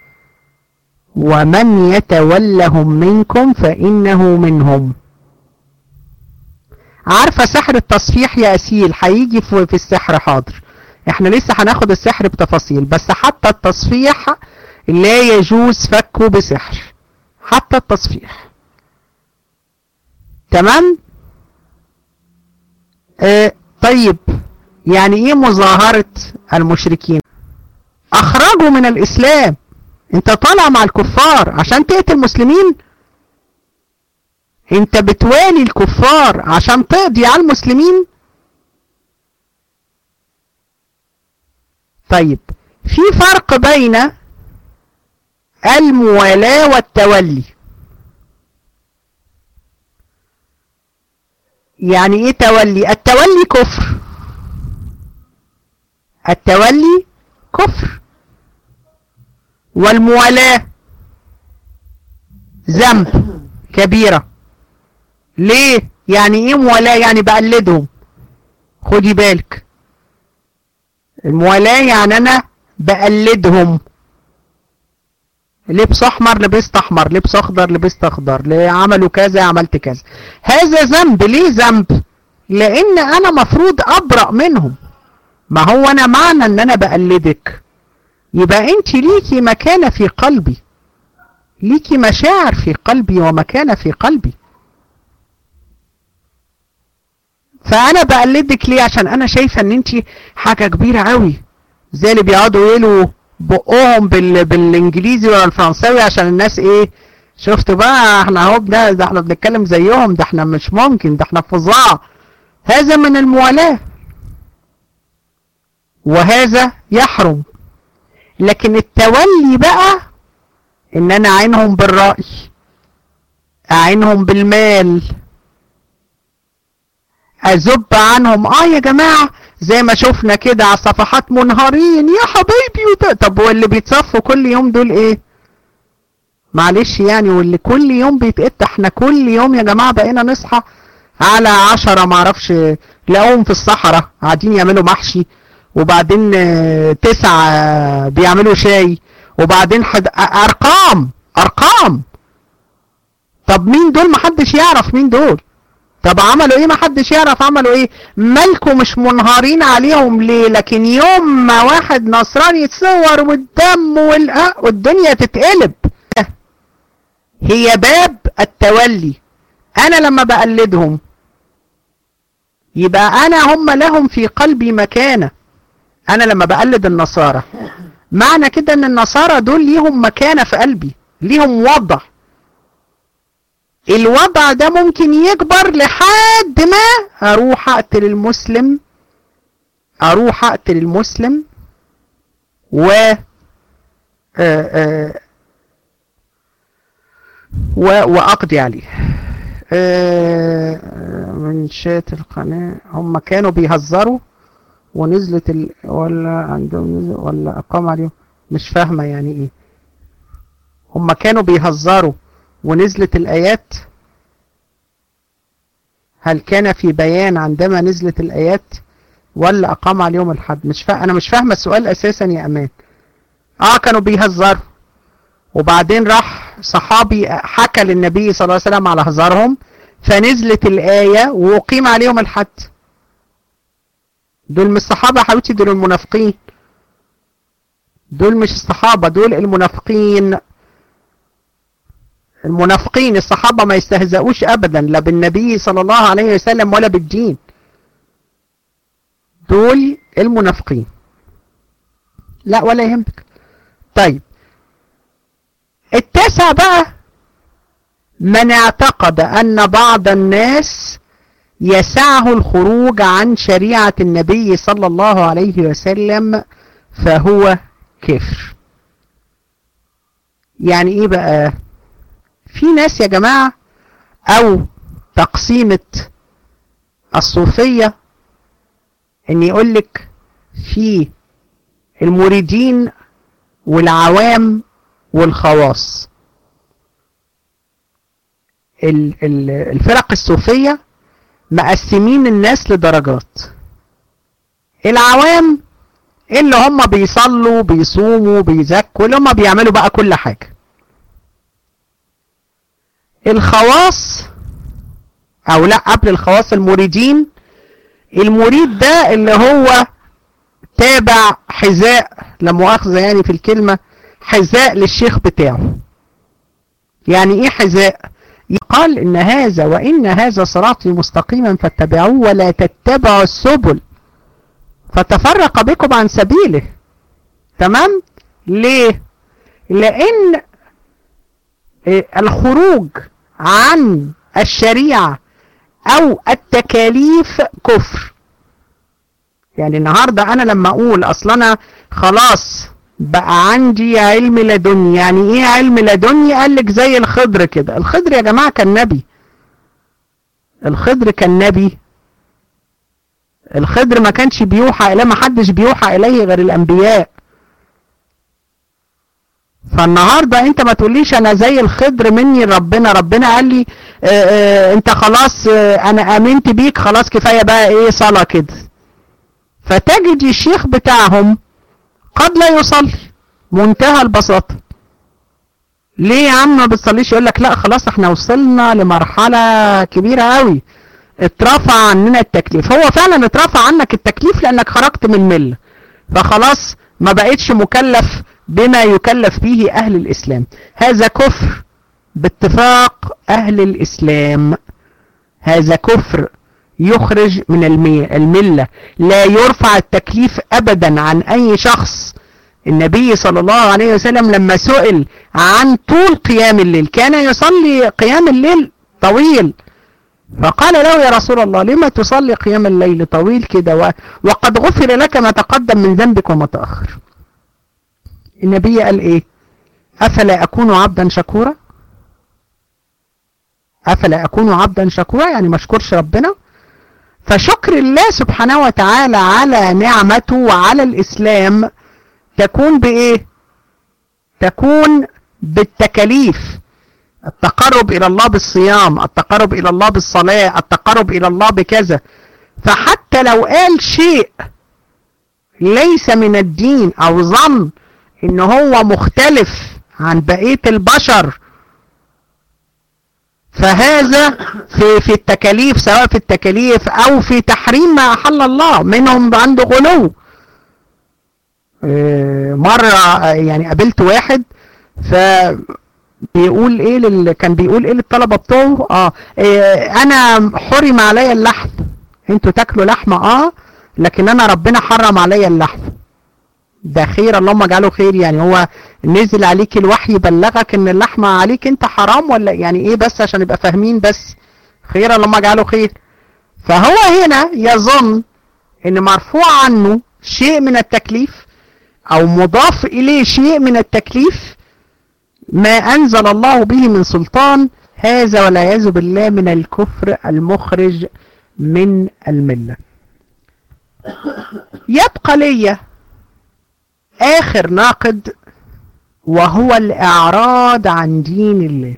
A: ومن يتولهم منكم فانه منهم عارفة سحر التصفيح يا أسيل هيجي في في السحر حاضر احنا لسه هناخد السحر بتفاصيل بس حتى التصفيح لا يجوز فكه بسحر حتى التصفيح تمام اه طيب يعني ايه مظاهرة المشركين اخرجوا من الاسلام انت طالع مع الكفار عشان تقتل المسلمين انت بتوالي الكفار عشان تقضي على المسلمين طيب في فرق بين الموالاة والتولي يعني ايه تولي التولي كفر التولي كفر والموالاة ذنب كبيرة ليه يعني ايه موالاة يعني بقلدهم خدي بالك الموالاة يعني انا بقلدهم لبس احمر لبست احمر لبس اخضر لبست اخضر عملوا كذا عملت كذا هذا ذنب ليه ذنب لان انا مفروض ابرأ منهم ما هو انا معنى ان انا بقلدك يبقى انت ليكي مكانة في قلبي ليكي مشاعر في قلبي ومكانة في قلبي فانا بقلدك ليه عشان انا شايفه ان انت حاجه كبيره قوي زي اللي بيقعدوا يقولوا بقهم بال... بالانجليزي ولا الفرنساوي عشان الناس ايه شفتوا بقى احنا اهو ده, ده احنا بنتكلم زيهم ده احنا مش ممكن ده احنا فظاع هذا من الموالاه وهذا يحرم لكن التولي بقى ان انا اعينهم بالرأي اعينهم بالمال ازب عنهم اه يا جماعة زي ما شفنا كده على صفحات منهارين يا حبايبي وده طب واللي بيتصفوا كل يوم دول ايه معلش يعني واللي كل يوم بيتقط احنا كل يوم يا جماعة بقينا نصحى على عشرة معرفش تلاقوهم في الصحراء قاعدين يعملوا محشي وبعدين تسعة بيعملوا شاي وبعدين حد... ارقام ارقام طب مين دول محدش يعرف مين دول طب عملوا ايه محدش يعرف عملوا ايه مالكوا مش منهارين عليهم ليه لكن يوم ما واحد نصراني يتصور والدم والأ والدنيا تتقلب هي باب التولي انا لما بقلدهم يبقى انا هم لهم في قلبي مكانة انا لما بقلد النصارى معنى كده ان النصارى دول ليهم مكانة في قلبي ليهم وضع الوضع ده ممكن يكبر لحد ما اروح اقتل المسلم اروح اقتل المسلم و آآ آآ و... وأقضي عليه آه، من شات القناة هم كانوا بيهزروا ونزلت ال... ولا عندهم نزل ولا أقام عليهم مش فاهمة يعني إيه هم كانوا بيهزروا ونزلت الآيات هل كان في بيان عندما نزلت الآيات ولا أقام عليهم الحد مش فا... أنا مش فاهمة السؤال أساسا يا أمان آه كانوا بيهزروا وبعدين راح صحابي حكى للنبي صلى الله عليه وسلم على هزارهم فنزلت الآية وأقيم عليهم الحد دول مش الصحابة يا حبيبتي دول المنافقين دول مش الصحابة دول المنافقين المنافقين الصحابة ما يستهزئوش أبدا لا بالنبي صلى الله عليه وسلم ولا بالدين دول المنافقين لا ولا يهمك طيب التاسع بقى من اعتقد أن بعض الناس يسعه الخروج عن شريعة النبي صلى الله عليه وسلم فهو كفر يعني ايه بقى في ناس يا جماعة او تقسيمة الصوفية ان يقولك في المريدين والعوام والخواص الفرق الصوفية مقسمين الناس لدرجات العوام اللي هم بيصلوا بيصوموا بيزكوا اللي هم بيعملوا بقى كل حاجة الخواص او لا قبل الخواص المريدين المريد ده اللي هو تابع حذاء لا مؤاخذة يعني في الكلمة حذاء للشيخ بتاعه يعني ايه حذاء يقال ان هذا وان هذا صراطي مستقيما فاتبعوه ولا تتبعوا السبل فتفرق بكم عن سبيله تمام ليه لان الخروج عن الشريعة او التكاليف كفر يعني النهاردة انا لما اقول اصل انا خلاص بقى عندي علم لدني يعني ايه علم لدني قال لك زي الخضر كده الخضر يا جماعة كان نبي الخضر كان نبي الخضر ما كانش بيوحى اليه ما حدش بيوحى اليه غير الانبياء فالنهاردة انت ما تقوليش انا زي الخضر مني ربنا ربنا قال لي اه اه انت خلاص اه انا امنت بيك خلاص كفاية بقى ايه صلاة كده فتجد الشيخ بتاعهم قد لا يصلي منتهى البساطة ليه يا عم ما بتصليش يقول لك لا خلاص احنا وصلنا لمرحلة كبيرة قوي اترفع عننا التكليف هو فعلا اترفع عنك التكليف لانك خرجت من الملة فخلاص ما بقتش مكلف بما يكلف به اهل الاسلام هذا كفر باتفاق اهل الاسلام هذا كفر يخرج من الملة لا يرفع التكليف ابدا عن اي شخص النبي صلى الله عليه وسلم لما سئل عن طول قيام الليل كان يصلي قيام الليل طويل فقال له يا رسول الله لما تصلي قيام الليل طويل كده وقد غفر لك ما تقدم من ذنبك وما تأخر النبي قال ايه افلا اكون عبدا شكورا افلا اكون عبدا شكورا يعني مشكورش ربنا فشكر الله سبحانه وتعالى على نعمته وعلى الاسلام تكون بايه تكون بالتكاليف التقرب الى الله بالصيام التقرب الى الله بالصلاة التقرب الى الله بكذا فحتى لو قال شيء ليس من الدين او ظن ان هو مختلف عن بقية البشر فهذا في في التكاليف سواء في التكاليف او في تحريم ما احل الله منهم عنده غلو مرة يعني قابلت واحد ف بيقول ايه لل... كان بيقول ايه للطلبة بتوعه اه إيه انا حرم عليا اللحم انتوا تاكلوا لحمة اه لكن انا ربنا حرم عليا اللحم ده خير اللهم اجعله خير يعني هو نزل عليك الوحي يبلغك ان اللحمة عليك انت حرام ولا يعني ايه بس عشان يبقى فاهمين بس خير اللهم اجعله خير فهو هنا يظن ان مرفوع عنه شيء من التكليف او مضاف اليه شيء من التكليف ما أنزل الله به من سلطان هذا والعياذ بالله من الكفر المخرج من الملة يبقى لي آخر ناقد وهو الإعراض عن دين الله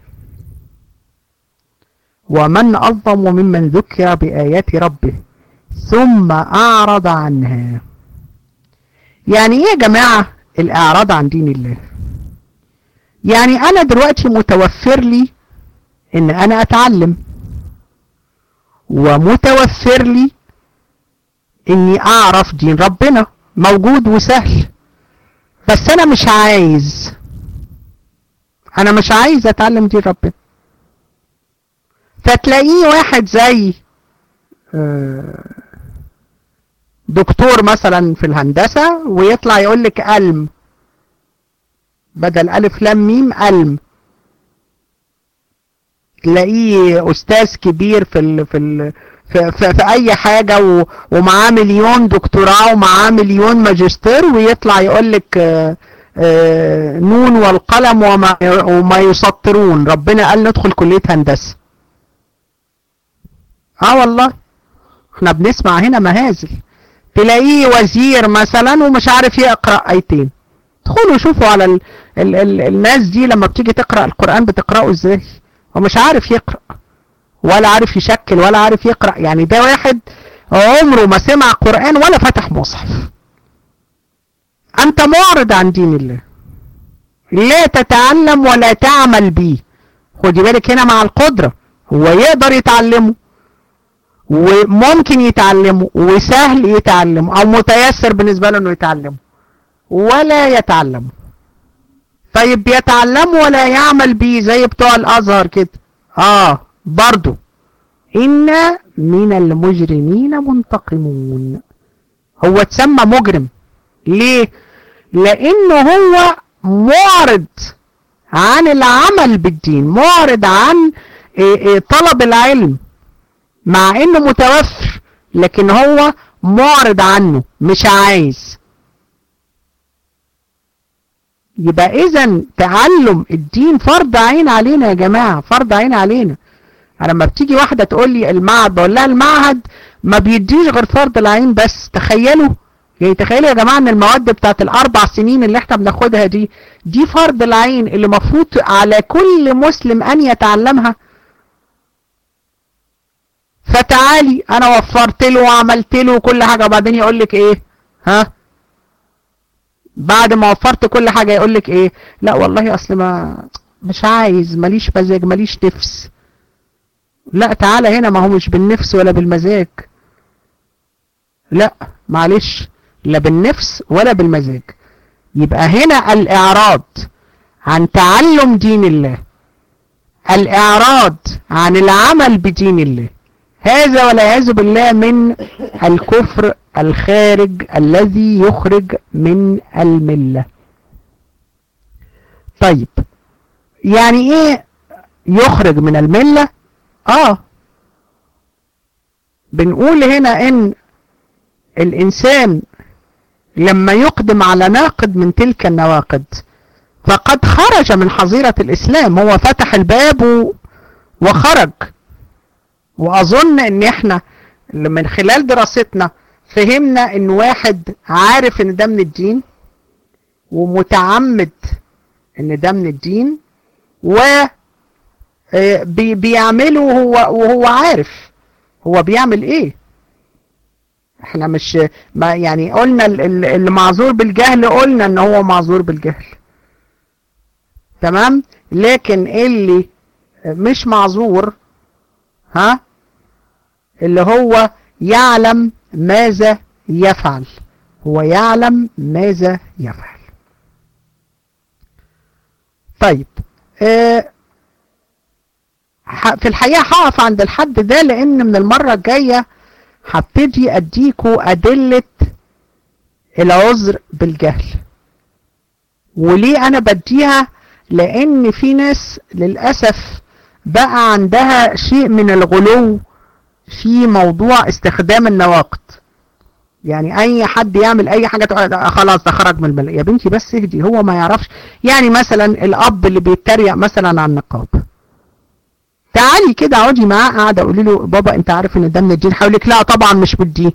A: ومن أظلم ممن ذكر بآيات ربه ثم أعرض عنها يعني إيه يا جماعة الإعراض عن دين الله يعني أنا دلوقتي متوفر لي إن أنا أتعلم ومتوفر لي إني أعرف دين ربنا موجود وسهل بس أنا مش عايز أنا مش عايز أتعلم دين ربنا فتلاقيه واحد زي دكتور مثلا في الهندسة ويطلع يقول لك ألم بدل ألف لام ميم ألم تلاقيه أستاذ كبير في ال في ال في, في, في أي حاجة و ومعاه مليون دكتوراه ومعاه مليون ماجستير ويطلع يقول لك نون والقلم وما وما يسطرون ربنا قال ندخل كلية هندسة اه والله احنا بنسمع هنا مهازل تلاقيه وزير مثلا ومش عارف يقرأ ايتين ادخلوا شوفوا على ال ال ال الناس دي لما بتيجي تقرأ القرآن بتقرأه ازاي هو مش عارف يقرأ ولا عارف يشكل ولا عارف يقرأ يعني ده واحد عمره ما سمع قرآن ولا فتح مصحف انت معرض عن دين الله لا تتعلم ولا تعمل به خدي بالك هنا مع القدرة هو يقدر يتعلمه وممكن يتعلمه وسهل يتعلمه او متيسر بالنسبة له انه يتعلمه ولا يتعلمه طيب بيتعلمه ولا يعمل بيه زي بتوع الازهر كده اه برضو إنا من المجرمين منتقمون هو اتسمى مجرم ليه لانه هو معرض عن العمل بالدين معرض عن طلب العلم مع انه متوفر لكن هو معرض عنه مش عايز يبقى اذا تعلم الدين فرض عين علينا يا جماعة فرض عين علينا لما بتيجي واحدة تقول لي المعهد بقول لها المعهد ما بيديش غير فرض العين بس تخيلوا يعني تخيلوا يا جماعة ان المواد بتاعت الاربع سنين اللي احنا بناخدها دي دي فرض العين اللي مفروض على كل مسلم ان يتعلمها فتعالي انا وفرت له وعملت له كل حاجة وبعدين يقول لك ايه ها بعد ما وفرت كل حاجة يقول لك ايه لا والله اصل ما مش عايز ماليش مزاج ماليش نفس لا تعالى هنا ما هو مش بالنفس ولا بالمزاج لا معلش لا بالنفس ولا بالمزاج يبقى هنا الإعراض عن تعلم دين الله الإعراض عن العمل بدين الله هذا والعياذ بالله من الكفر الخارج الذي يخرج من الملة طيب يعني ايه يخرج من الملة اه بنقول هنا ان الانسان لما يقدم على ناقد من تلك النواقد فقد خرج من حظيرة الاسلام هو فتح الباب وخرج واظن ان احنا من خلال دراستنا فهمنا ان واحد عارف ان ده من الدين ومتعمد ان ده من الدين و بيعمله وهو وهو عارف هو بيعمل ايه احنا مش ما يعني قلنا اللي معذور بالجهل قلنا ان هو معذور بالجهل تمام لكن اللي مش معذور ها اللي هو يعلم ماذا يفعل هو يعلم ماذا يفعل طيب اه في الحقيقة هقف عند الحد ده لان من المرة الجاية هبتدي اديكوا ادلة العذر بالجهل وليه انا بديها لان في ناس للأسف بقى عندها شيء من الغلو في موضوع استخدام النواقد يعني اي حد يعمل اي حاجة تقول خلاص ده خرج من الملة يا بنتي بس اهدي هو ما يعرفش يعني مثلا الاب اللي بيتريق مثلا على النقاب تعالي كده اقعدي معاه قاعده قولي له بابا انت عارف ان ده من الدين هيقول لك لا طبعا مش من الدين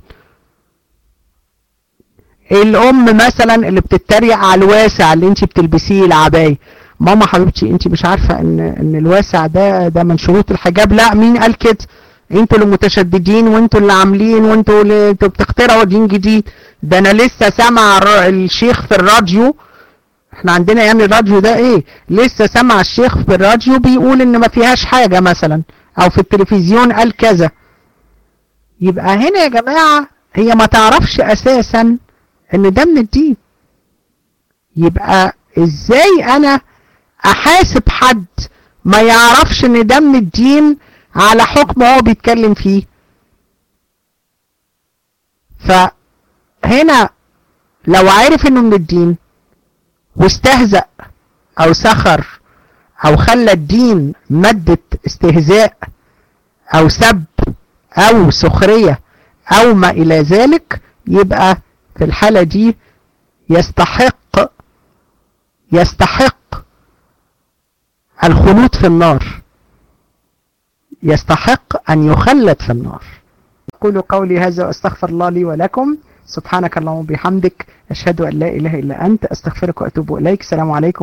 A: الام مثلا اللي بتتريق على الواسع اللي انت بتلبسيه العباية ماما حبيبتي انت مش عارفه ان ان الواسع ده ده من شروط الحجاب لا مين قال كده انتوا اللي متشددين وانتوا اللي عاملين وانتوا اللي انتوا بتخترعوا دين جديد ده انا لسه سامع الشيخ في الراديو احنا عندنا يعني الراديو ده ايه لسه سمع الشيخ في الراديو بيقول ان ما فيهاش حاجة مثلا او في التلفزيون قال كذا يبقى هنا يا جماعة هي ما تعرفش اساسا ان ده من الدين يبقى ازاي انا احاسب حد ما يعرفش ان ده من الدين على حكم هو بيتكلم فيه فهنا لو عرف انه من الدين واستهزأ او سخر او خلى الدين مادة استهزاء او سب او سخرية او ما الى ذلك يبقى في الحالة دي يستحق يستحق الخلود في النار يستحق أن يخلد في النار أقول قولي هذا وأستغفر الله لي ولكم سبحانك اللهم وبحمدك أشهد أن لا إله إلا أنت أستغفرك وأتوب إليك السلام عليكم